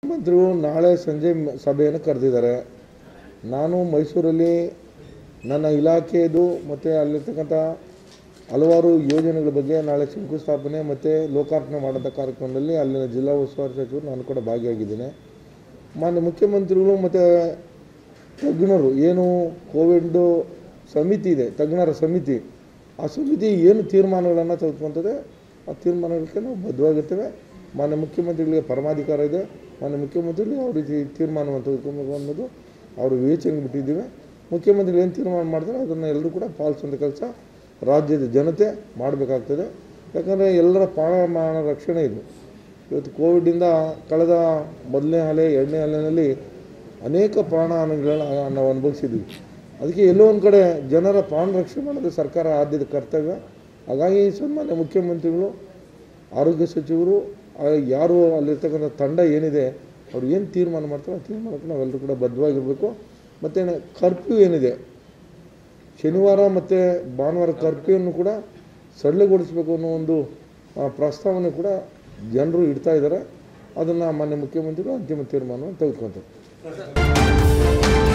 ಮಂತ್ರಿಗಳು ನಾಳೆ ಸಂಜೆ ಮ- ಸಭೆಯನ್ನು ಕರೆದಿದ್ದಾರೆ ನಾನು ಮೈಸೂರಲ್ಲಿ ನನ್ನ ಇಲಾಖೆಯದು ಮತ್ತು ಅಲ್ಲಿರ್ತಕ್ಕಂಥ ಹಲವಾರು ಯೋಜನೆಗಳ ಬಗ್ಗೆ ನಾಳೆ ಶಂಕುಸ್ಥಾಪನೆ ಮತ್ತು ಲೋಕಾರ್ಪಣೆ ಮಾಡೋಂಥ ಕಾರ್ಯಕ್ರಮದಲ್ಲಿ ಅಲ್ಲಿನ ಜಿಲ್ಲಾ ಉಸ್ತುವಾರಿ ಸಚಿವರು ನಾನು ಕೂಡ ಭಾಗಿಯಾಗಿದ್ದೇನೆ ಮಾನ್ಯ ಮುಖ್ಯಮಂತ್ರಿಗಳು ಮತ್ತು ತಜ್ಞರು ಏನು ಕೋವಿಡ್ ಸಮಿತಿ ಇದೆ ತಜ್ಞರ ಸಮಿತಿ ಆ ಸಮಿತಿ ಏನು ತೀರ್ಮಾನಗಳನ್ನು ತೆಗೆದುಕೊಂತದೆ ಆ ತೀರ್ಮಾನಗಳಿಗೆ ನಾವು ಬದ್ಧವಾಗಿರ್ತೇವೆ ಮಾನ್ಯ ಮುಖ್ಯಮಂತ್ರಿಗಳಿಗೆ ಪರಮಾಧಿಕಾರ ಇದೆ ಮಾನ್ಯ ಮುಖ್ಯಮಂತ್ರಿಗಳು ಯಾವ ರೀತಿ ತೀರ್ಮಾನವನ್ನು ತೆಗೆದುಕೊಬೇಕು ಅನ್ನೋದು ಅವರು ವಿವೇಚನೆಗೆ ಬಿಟ್ಟಿದ್ದೀವಿ ಮುಖ್ಯಮಂತ್ರಿಗಳು ಏನು ತೀರ್ಮಾನ ಮಾಡ್ತಾರೆ ಅದನ್ನು ಎಲ್ಲರೂ ಕೂಡ ಪಾಲಿಸುವಂಥ ಕೆಲಸ ರಾಜ್ಯದ ಜನತೆ ಮಾಡಬೇಕಾಗ್ತದೆ ಯಾಕಂದರೆ ಎಲ್ಲರ ಪ್ರಾಣಮಾನ ರಕ್ಷಣೆ ಇದು ಇವತ್ತು ಕೋವಿಡಿಂದ ಕಳೆದ ಮೊದಲನೇ ಅಲೆ ಎರಡನೇ ಅಲೆಯಲ್ಲಿ ಅನೇಕ ಪ್ರಾಣ ಹಾನಿಗಳನ್ನ ನಾವು ಅನುಭವಿಸಿದ್ವಿ ಅದಕ್ಕೆ ಎಲ್ಲೋ ಒಂದು ಕಡೆ ಜನರ ಪ್ರಾಣ ರಕ್ಷಣೆ ಮಾಡೋದು ಸರ್ಕಾರ ಆದ್ಯದ ಕರ್ತವ್ಯ ಹಾಗಾಗಿ ಸನ್ಮಾನ್ಯ ಮುಖ್ಯಮಂತ್ರಿಗಳು ಆರೋಗ್ಯ ಸಚಿವರು ಆ ಯಾರು ಅಲ್ಲಿರ್ತಕ್ಕಂಥ ತಂಡ ಏನಿದೆ ಅವ್ರು ಏನು ತೀರ್ಮಾನ ಮಾಡ್ತಾರೆ ಆ ತೀರ್ಮಾನಕ್ಕೆ ನಾವೆಲ್ಲರೂ ಕೂಡ ಬದ್ಧವಾಗಿರಬೇಕು ಮತ್ತು ಕರ್ಫ್ಯೂ ಏನಿದೆ ಶನಿವಾರ ಮತ್ತು ಭಾನುವಾರ ಕರ್ಫ್ಯೂವನ್ನು ಕೂಡ ಸಡಿಲಗೊಳಿಸಬೇಕು ಅನ್ನೋ ಒಂದು ಆ, ಪ್ರಸ್ತಾವನೆ ಕೂಡ ಜನರು ಇಡ್ತಾ ಇದ್ದಾರೆ ಅದನ್ನು ಮಾನ್ಯ ಮುಖ್ಯಮಂತ್ರಿಗಳು ಅಂತಿಮ ತೀರ್ಮಾನವನ್ನು ತೆಗೆದುಕೊಂತಾರೆ